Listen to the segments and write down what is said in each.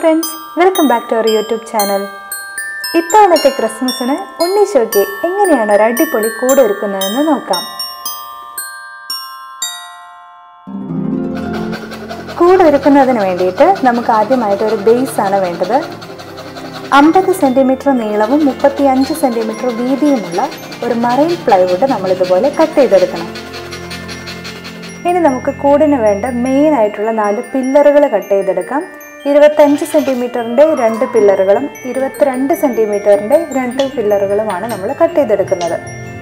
friends welcome back to our YouTube channel ഇത്തവണത്തെ ക്രിസ്മസിന് ഉണ്ണീശോയ്ക്ക് എങ്ങനെയാണ് ഒരു അടിപൊളി കൂട് ഒരുക്കുന്നതെന്ന് നോക്കാം കൂട് ഒരുക്കുന്നതിന് വേണ്ടിയിട്ട് നമുക്ക് ആദ്യമായിട്ട് ഒരു ബേസ് ആണ് വേണ്ടത് അമ്പത് സെൻറ്റിമീറ്റർ നീളവും മുപ്പത്തി അഞ്ച് സെൻറ്റിമീറ്റർ വീതിയുമുള്ള ഒരു മറൈൻ പ്ലൈവുഡ് നമ്മൾ ഇതുപോലെ കട്ട് ചെയ്തെടുക്കണം ഇനി നമുക്ക് കൂടിന് വേണ്ട മെയിൻ ആയിട്ടുള്ള നാല് പില്ലറുകൾ കട്ട് ചെയ്തെടുക്കാം ഇരുപത്തഞ്ച് സെൻറ്റിമീറ്ററിൻ്റെ രണ്ട് പില്ലറുകളും ഇരുപത്തിരണ്ട് സെൻറ്റിമീറ്ററിൻ്റെ രണ്ട് പില്ലറുകളുമാണ് നമ്മൾ കട്ട് ചെയ്തെടുക്കുന്നത്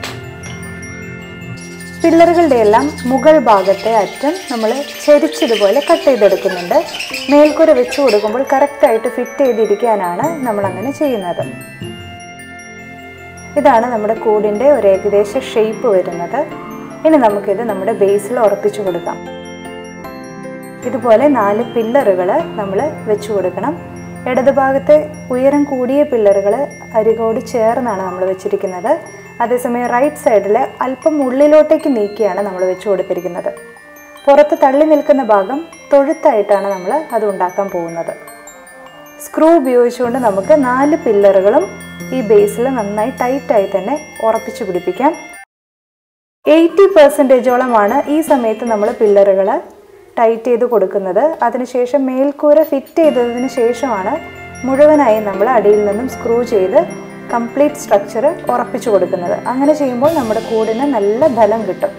പില്ലറുകളുടെ എല്ലാം മുകൾ ഭാഗത്തെ അറ്റം നമ്മൾ ചെരിച്ചതുപോലെ കട്ട് ചെയ്തെടുക്കുന്നുണ്ട് മേൽക്കൂര വെച്ച് കൊടുക്കുമ്പോൾ കറക്റ്റായിട്ട് ഫിറ്റ് ചെയ്തിരിക്കാനാണ് നമ്മൾ അങ്ങനെ ചെയ്യുന്നത് ഇതാണ് നമ്മുടെ കൂടിൻ്റെ ഒരു ഏകദേശ ഷേപ്പ് വരുന്നത് ഇനി നമുക്കിത് നമ്മുടെ ബേസിൽ ഉറപ്പിച്ചു കൊടുക്കാം ഇതുപോലെ നാല് പില്ലറുകൾ നമ്മൾ വെച്ചു കൊടുക്കണം ഇടതുഭാഗത്തെ ഉയരം കൂടിയ പില്ലറുകൾ അരികോട് ചേർന്നാണ് നമ്മൾ വെച്ചിരിക്കുന്നത് അതേസമയം റൈറ്റ് സൈഡിൽ അല്പം ഉള്ളിലോട്ടേക്ക് നീക്കിയാണ് നമ്മൾ വെച്ചു കൊടുത്തിരിക്കുന്നത് പുറത്ത് തള്ളി നിൽക്കുന്ന ഭാഗം തൊഴുത്തായിട്ടാണ് നമ്മൾ അത് ഉണ്ടാക്കാൻ പോകുന്നത് സ്ക്രൂ ഉപയോഗിച്ചുകൊണ്ട് നമുക്ക് നാല് പില്ലറുകളും ഈ ബേസിൽ നന്നായി ടൈറ്റായി തന്നെ ഉറപ്പിച്ചു പിടിപ്പിക്കാം എയ്റ്റി പെർസെൻറ്റേജോളമാണ് ഈ സമയത്ത് നമ്മൾ പില്ലറുകൾ ടൈറ്റ് ചെയ്ത് കൊടുക്കുന്നത് അതിനുശേഷം മേൽക്കൂര ഫിറ്റ് ചെയ്തതിന് ശേഷമാണ് മുഴുവനായി നമ്മൾ അടിയിൽ നിന്നും സ്ക്രൂ ചെയ്ത് കംപ്ലീറ്റ് സ്ട്രക്ചർ ഉറപ്പിച്ചു കൊടുക്കുന്നത് അങ്ങനെ ചെയ്യുമ്പോൾ നമ്മുടെ കൂടിന് നല്ല ബലം കിട്ടും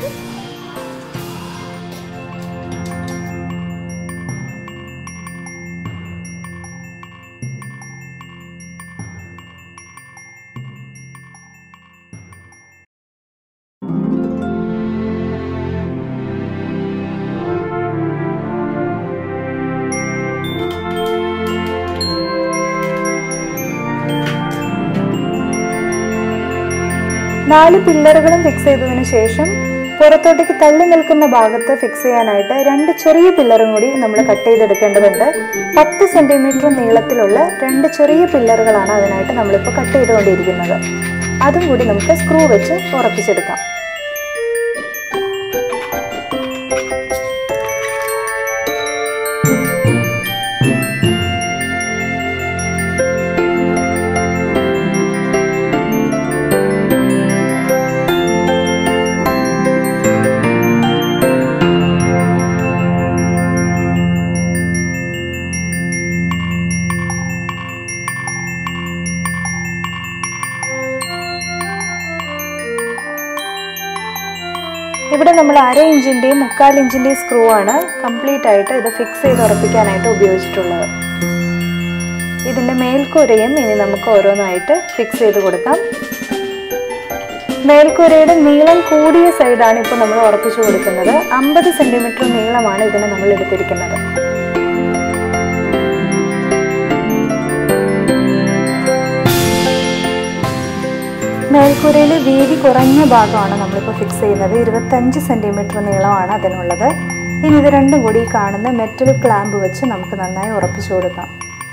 നാല് പില്ലറുകളും ഫിക്സ് ചെയ്തതിന് ശേഷം പുറത്തോട്ടേക്ക് തള്ളി നിൽക്കുന്ന ഭാഗത്ത് ഫിക്സ് ചെയ്യാനായിട്ട് രണ്ട് ചെറിയ പില്ലറും കൂടി നമ്മൾ കട്ട് ചെയ്തെടുക്കേണ്ടതുണ്ട് പത്ത് സെൻറ്റിമീറ്റർ നീളത്തിലുള്ള രണ്ട് ചെറിയ പില്ലറുകളാണ് അതിനായിട്ട് നമ്മളിപ്പോൾ കട്ട് ചെയ്തുകൊണ്ടിരിക്കുന്നത് അതും കൂടി നമുക്ക് സ്ക്രൂ വെച്ച് ഉറപ്പിച്ചെടുക്കാം ഇവിടെ നമ്മൾ അര ഇഞ്ചിൻ്റെയും മുക്കാൽ ഇഞ്ചിൻ്റെയും സ്ക്രൂ ആണ് കംപ്ലീറ്റ് ആയിട്ട് ഇത് ഫിക്സ് ചെയ്ത് ഉറപ്പിക്കാനായിട്ട് ഉപയോഗിച്ചിട്ടുള്ളത് ഇതിൻ്റെ മേൽക്കൂരയും ഇനി നമുക്ക് ഓരോന്നായിട്ട് ഫിക്സ് ചെയ്ത് കൊടുക്കാം മേൽക്കൂരയുടെ നീളം കൂടിയ സൈഡാണ് ഇപ്പോൾ നമ്മൾ ഉറപ്പിച്ചു കൊടുക്കുന്നത് അമ്പത് സെൻറ്റിമീറ്റർ നീളമാണ് ഇതിന് നമ്മൾ എടുത്തിരിക്കുന്നത് മേൽക്കൂരയിൽ വീതി കുറഞ്ഞ ഭാഗമാണ് നമ്മളിപ്പോൾ ഫിക്സ് ചെയ്യുന്നത് ഇരുപത്തഞ്ച് സെൻറ്റിമീറ്റർ നീളമാണ് അതിനുള്ളത് ഇനി ഇത് രണ്ടും കൂടി ഈ കാണുന്ന മെറ്റൽ ക്ലാമ്പ് വെച്ച് നമുക്ക് നന്നായി ഉറപ്പിച്ചു കൊടുക്കാം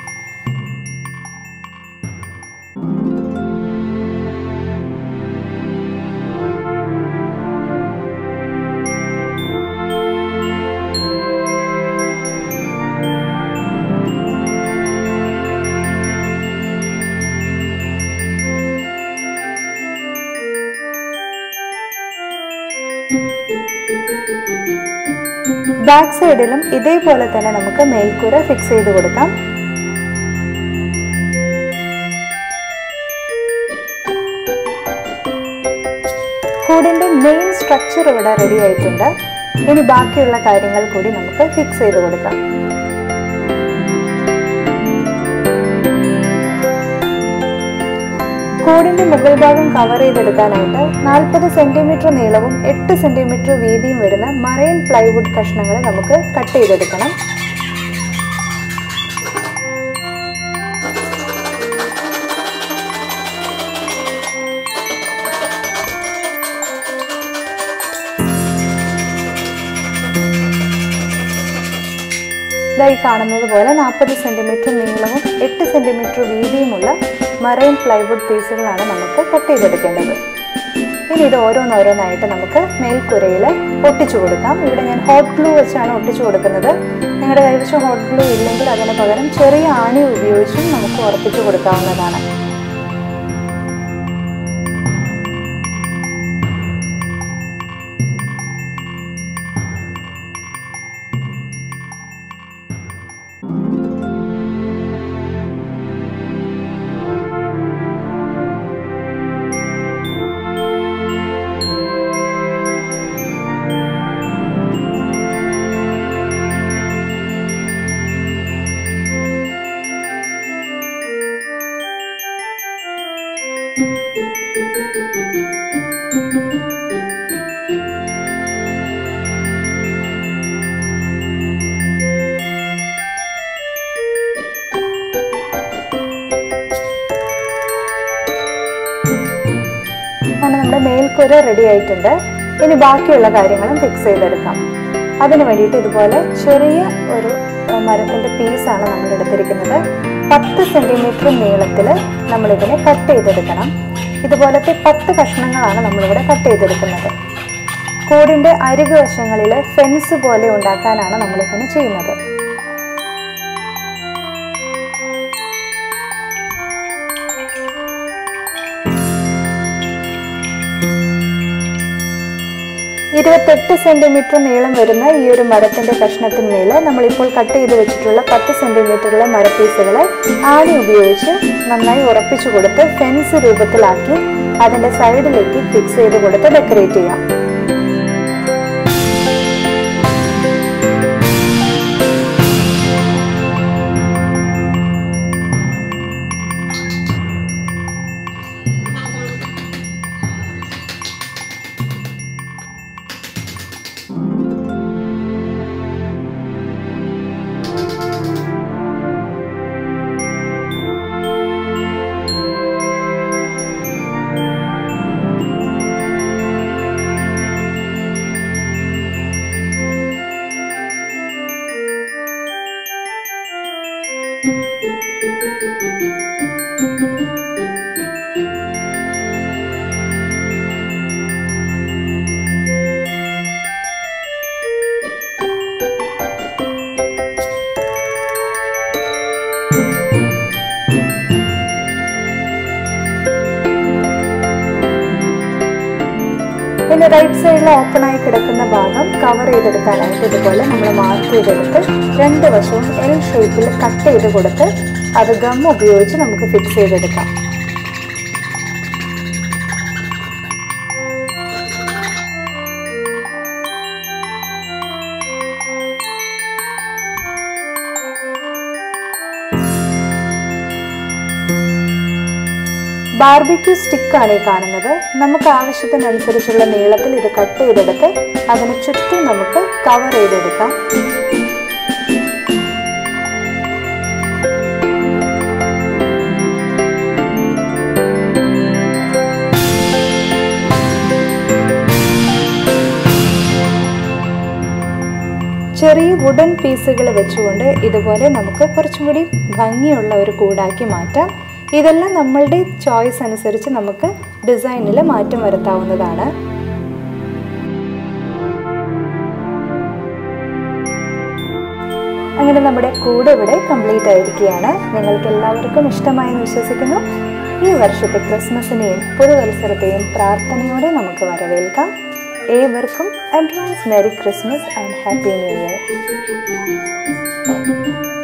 ബാക്ക് സൈഡിലും ഇതേപോലെ തന്നെ നമുക്ക് മേൽക്കൂര ഫിക്സ് ചെയ്ത് കൊടുക്കാം കൂടിൻ്റെ മെയിൻ സ്ട്രക്ചർ ഇവിടെ റെഡി ആയിട്ടുണ്ട് ഇനി ബാക്കിയുള്ള കാര്യങ്ങൾ കൂടി നമുക്ക് ഫിക്സ് ചെയ്ത് കൊടുക്കാം കൂടിന്റെ മുകൾ ഭാഗം കവർ ചെയ്തെടുക്കാനായിട്ട് നാൽപ്പത് സെന്റിമീറ്റർ നീളവും എട്ട് സെന്റിമീറ്റർ വീതിയും വരുന്ന മറൈൻ പ്ലൈവുഡ് കഷ്ണങ്ങൾ നമുക്ക് കട്ട് ചെയ്തെടുക്കണം ഇതായി കാണുന്നത് പോലെ നാൽപ്പത് സെൻറ്റിമീറ്റർ നീളവും എട്ട് സെൻറ്റിമീറ്റർ വീതിയുമുള്ള മറൈൻ പ്ലൈവുഡ് പീസുകളാണ് നമുക്ക് കട്ട് ചെയ്തെടുക്കേണ്ടത് ഇനി ഇത് ഓരോന്നോരോന്നായിട്ട് നമുക്ക് മേൽക്കുരയിൽ ഒട്ടിച്ചു കൊടുക്കാം ഇവിടെ ഞാൻ ഹോട്ട് ഗ്ലൂ വെച്ചാണ് ഒട്ടിച്ചു കൊടുക്കുന്നത് നിങ്ങളുടെ കൈവശം ഹോട്ട് ഗ്ലൂ ഇല്ലെങ്കിൽ അതിന് പകരം ചെറിയ ആണി ഉപയോഗിച്ചും നമുക്ക് ഉറപ്പിച്ചു കൊടുക്കാവുന്നതാണ് അങ്ങനെ നമ്മുടെ മേൽക്കൂര റെഡി ആയിട്ടുണ്ട് ഇനി ബാക്കിയുള്ള കാര്യങ്ങളും ഫിക്സ് ചെയ്തെടുക്കാം അതിന് വേണ്ടിയിട്ട് ഇതുപോലെ ചെറിയ ഒരു അഹ്, മരത്തിന്റെ പീസാണ് നമ്മൾ എടുത്തിരിക്കുന്നത് പത്ത് സെന്റിമീറ്റർ നീളത്തിൽ നമ്മളിതിനെ കട്ട് ചെയ്തെടുക്കണം ഇതുപോലത്തെ പത്ത് കഷ്ണങ്ങളാണ് നമ്മളിവിടെ കട്ട് ചെയ്തെടുക്കുന്നത് കൂടിന്റെ അരികു വശങ്ങളിൽ ഫെൻസ് പോലെ ഉണ്ടാക്കാനാണ് നമ്മളിങ്ങനെ ചെയ്യുന്നത് ഇരുപത്തെട്ട് സെന്റിമീറ്റർ നീളം വരുന്ന ഈ ഒരു മരത്തിന്റെ കഷ്ണത്തിന്മേൽ നമ്മളിപ്പോൾ കട്ട് ചെയ്ത് വെച്ചിട്ടുള്ള പത്ത് സെന്റിമീറ്ററുള്ള മരപ്പീസുകൾ ആണി ഉപയോഗിച്ച് നന്നായി ഉറപ്പിച്ചു കൊടുത്ത് ഫെൻസ് രൂപത്തിലാക്കി അതിന്റെ സൈഡിലേക്ക് ഫിക്സ് ചെയ്ത് കൊടുത്ത് ഡെക്കറേറ്റ് ചെയ്യാം ഇനി റൈറ്റ് സൈഡിൽ ഓപ്പൺ ആയി കിടക്കുന്ന ഭാഗം കവർ ചെയ്തെടുക്കാനായിട്ട് ഇതുപോലെ നമ്മൾ മാർക്ക് ചെയ്തെടുത്ത് രണ്ട് വശവും എൽ ഷേപ്പിൽ കട്ട് ചെയ്ത് കൊടുത്ത് അത് ഗം ഉപയോഗിച്ച് നമുക്ക് ഫിക്സ് ചെയ്തെടുക്കാം ബാർബിക്യൂ സ്റ്റിക്കാണ് ഈ കാണുന്നത് നമുക്ക് ആവശ്യത്തിനനുസരിച്ചുള്ള നീളത്തിൽ ഇത് കട്ട് ചെയ്തെടുത്ത് അതിന് ചുറ്റും നമുക്ക് കവർ ചെയ്തെടുക്കാം ചെറിയ വുഡൻ പീസുകൾ വെച്ചുകൊണ്ട് ഇതുപോലെ നമുക്ക് കുറച്ചും കൂടി ഭംഗിയുള്ള ഒരു കൂടാക്കി മാറ്റാം ഇതെല്ലാം നമ്മളുടെ ചോയ്സ് അനുസരിച്ച് നമുക്ക് ഡിസൈനിൽ മാറ്റം വരുത്താവുന്നതാണ് അങ്ങനെ നമ്മുടെ കൂട് ഇവിടെ കംപ്ലീറ്റ് ആയിരിക്കുകയാണ് നിങ്ങൾക്ക് എല്ലാവർക്കും ഇഷ്ടമായെന്ന് വിശ്വസിക്കുന്നു ഈ വർഷത്തെ ക്രിസ്മസിനെയും പുതുവത്സരത്തെയും പ്രാർത്ഥനയോടെ നമുക്ക് വരവേൽക്കാം ഏവർക്കും advance merry Christmas and happy new year